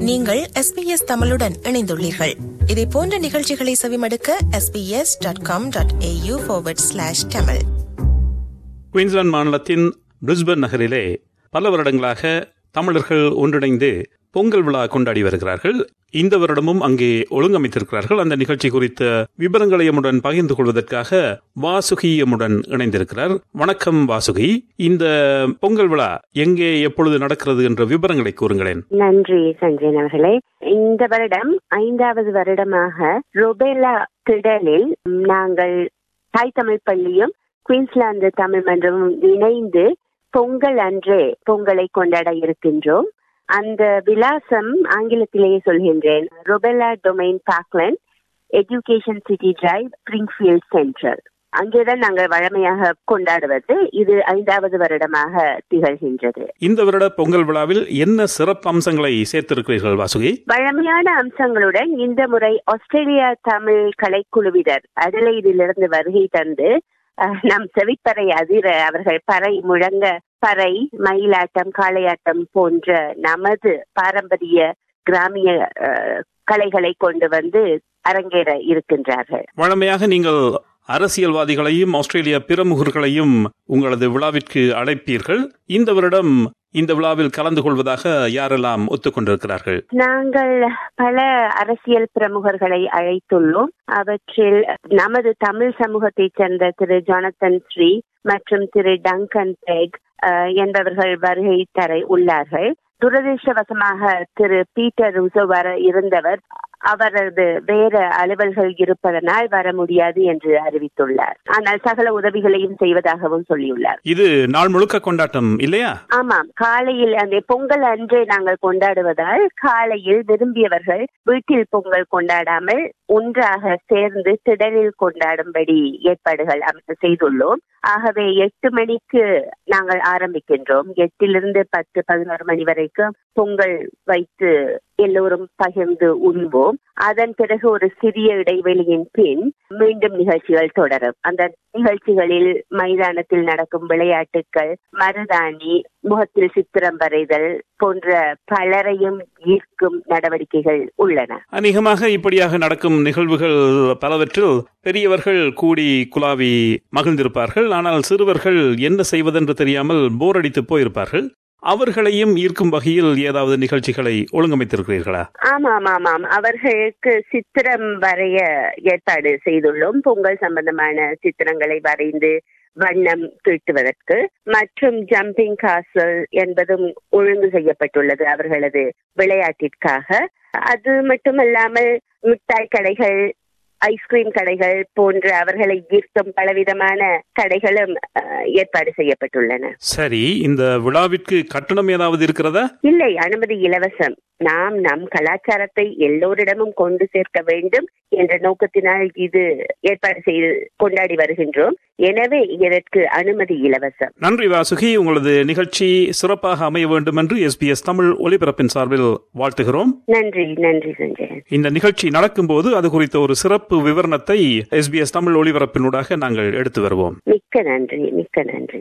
நீங்கள் எஸ்பிஎஸ் தமிழுடன் இணைந்துள்ளீர்கள் இதே போன்ற நிகழ்ச்சிகளை செவிமடுக்க SBS dot com dot AU slash Tamil Queensland மாநிலத்தின் பிரிஸ்பன் நகரிலே பல வருடங்களாக தமிழர்கள் ஒன்றிணைந்து பொங்கல் விழா கொண்டாடி வருகிறார்கள் இந்த வருடமும் அங்கே ஒழுங்கமைத்திருக்கிறார்கள் அந்த நிகழ்ச்சி குறித்த விவரங்களை எம்முடன் பகிர்ந்து கொள்வதற்காக வாசுகி எம்முடன் இணைந்திருக்கிறார் வணக்கம் வாசுகி இந்த பொங்கல் விழா எங்கே எப்பொழுது நடக்கிறது என்ற விவரங்களை கூறுங்களேன் நன்றி சஞ்சயன் அவர்களே இந்த வருடம் ஐந்தாவது வருடமாக ரொபேலா திடலில் நாங்கள் தாய் தமிழ் பள்ளியும் குயின்ஸ்லாந்து தமிழ் மன்றமும் இணைந்து பொங்கல் அன்றே பொங்கலை கொண்டாட இருக்கின்றோம் அந்த விலாசம் ஆங்கிலத்திலேயே சொல்கின்றேன் Robelle Domain Parkland Education City Drive Springfield Central அங்கேதான் நாங்கள் வழமையாக கொண்டாடுவது இது ஐந்தாவது வருடமாக திகழ்கின்றது இந்த வருட பொங்கல் விழாவில் என்ன சிறப்பு அம்சங்களை சேர்த்திருக்கிறீர்கள் வாசுகி வழமையான அம்சங்களுடன் இந்த முறை ஆஸ்திரேலியா தமிழ் கலைக்குழுவினர் அடலைடிலிருந்து வருகை தந்து அஹ், நம் செவிப்பறை அதிர அவர்கள் பறை முழங்க பறை மயிலாட்டம் காளையாட்டம் போன்ற நமது பாரம்பரிய கிராமிய அஹ், கலைகளை கொண்டு வந்து அரங்கேற இருக்கின்றார்கள் வழமையாக நீங்கள் அரசியல்வாதிகளையும் ஆஸ்திரேலிய பிரமுகர்களையும் உங்களது விழாவிற்கு அழைப்பீர்கள் இந்த வருடம் இந்த விழாவில் கலந்து கொள்வதாக யாரெல்லாம் ஒத்துக்கொண்டிருக்கிறார்கள் நாங்கள் பல அரசியல் பிரமுகர்களை அழைத்துள்ளோம் அவற்றில் நமது தமிழ் சமூகத்தைச் சேர்ந்த திரு ஜானத்தன் ஸ்ரீ மற்றும் திரு டங்கன் பெக் அஹ், என்பவர்கள் வருகை தர உள்ளார்கள் துரதிருஷ்டவசமாக திரு பீட்டர் ருசோ வர இருந்தவர் அவரது வேற அலுவல்கள் இருப்பதனால் வர முடியாது என்று அறிவித்துள்ளார் ஆனால் சகல உதவிகளையும் செய்வதாகவும் சொல்லியுள்ளார் இது நாள் முழுக்க கொண்டாட்டம் இல்லையா ஆமாம் காலையில் அந்த பொங்கல் அன்றே நாங்கள் கொண்டாடுவதால் காலையில் விரும்பியவர்கள் வீட்டில் பொங்கல் கொண்டாடாமல் ஒன்றாக சேர்ந்து திடலில் கொண்டாடும்படி ஏற்பாடுகள் அமை- செய்துள்ளோம் ஆகவே எட்டு மணிக்கு நாங்கள் ஆரம்பிக்கின்றோம் எட்டிலிருந்து பத்து பதினோரு மணி வரைக்கும் பொங்கல் வைத்து எல்லோரும் பகிர்ந்து உண்போம் அதன் பிறகு ஒரு சிறிய இடைவெளியின் பின் மீண்டும் நிகழ்ச்சிகள் தொடரும் அந்த நிகழ்ச்சிகளில் மைதானத்தில் நடக்கும் விளையாட்டுகள் மருதாணி முகத்தில் சித்திரம் வரைதல் போன்ற பலரையும் ஈர்க்கும் நடவடிக்கைகள் உள்ளன அநேகமாக இப்படியாக நடக்கும் நிகழ்வுகள் பலவற்றில் பெரியவர்கள் கூடி குலாவி மகிழ்ந்திருப்பார்கள் ஆனால் சிறுவர்கள் என்ன செய்வதென்று தெரியாமல் போர் அடித்து போயிருப்பார்கள் அவர்களையும் ஈர்க்கும் வகையில் ஏதாவது நிகழ்ச்சிகளை ஒழுங்கமைத்திருக்கிறீர்களா ஆமாம் ஆமாம் அவர்களுக்கு சித்திரம் வரைய ஏற்பாடு செய்துள்ளோம் பொங்கல் சம்பந்தமான சித்திரங்களை வரைந்து வண்ணம் தீட்டுவதற்கு மற்றும் ஜம்பிங் காசல் என்பதும் ஒழுங்கு செய்யப்பட்டுள்ளது அவர்களது விளையாட்டிற்காக அது மட்டுமல்லாமல் மிட்டாய் கடைகள் ஐஸ்கிரீம் கடைகள் போன்ற அவர்களை ஈர்க்கும் பலவிதமான கடைகளும் அஹ், ஏற்பாடு செய்யப்பட்டுள்ளன சரி இந்த விழாவிற்கு கட்டணம் ஏதாவது இருக்கிறதா இல்லை அனுமதி இலவசம் நாம் நம் கலாச்சாரத்தை எல்லோரிடமும் கொண்டு சேர்க்க வேண்டும் என்ற நோக்கத்தினால் இது ஏற்பாடு செய்து கொண்டாடி வருகின்றோம் எனவே இதற்கு அனுமதி இலவசம் நன்றி வாசுகி உங்களது நிகழ்ச்சி சிறப்பாக அமைய வேண்டும் என்று எஸ்பிஎஸ் தமிழ் ஒலிபரப்பின் சார்பில் வாழ்த்துகிறோம் நன்றி நன்றி சஞ்சயன் இந்த நிகழ்ச்சி நடக்கும்போது அது குறித்த ஒரு சிறப்பு விவரணத்தை எஸ்பிஎஸ் தமிழ் ஒலிபரப்பினூடாக நாங்கள் எடுத்து வருவோம் மிக்க நன்றி மிக்க நன்றி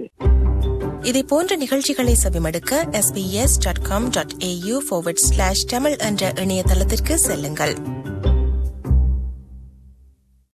இதே போன்ற நிகழ்ச்சிகளை செவிமடுக்க SBS dot com dot AU Tamil என்ற இணையதளத்திற்கு செல்லுங்கள்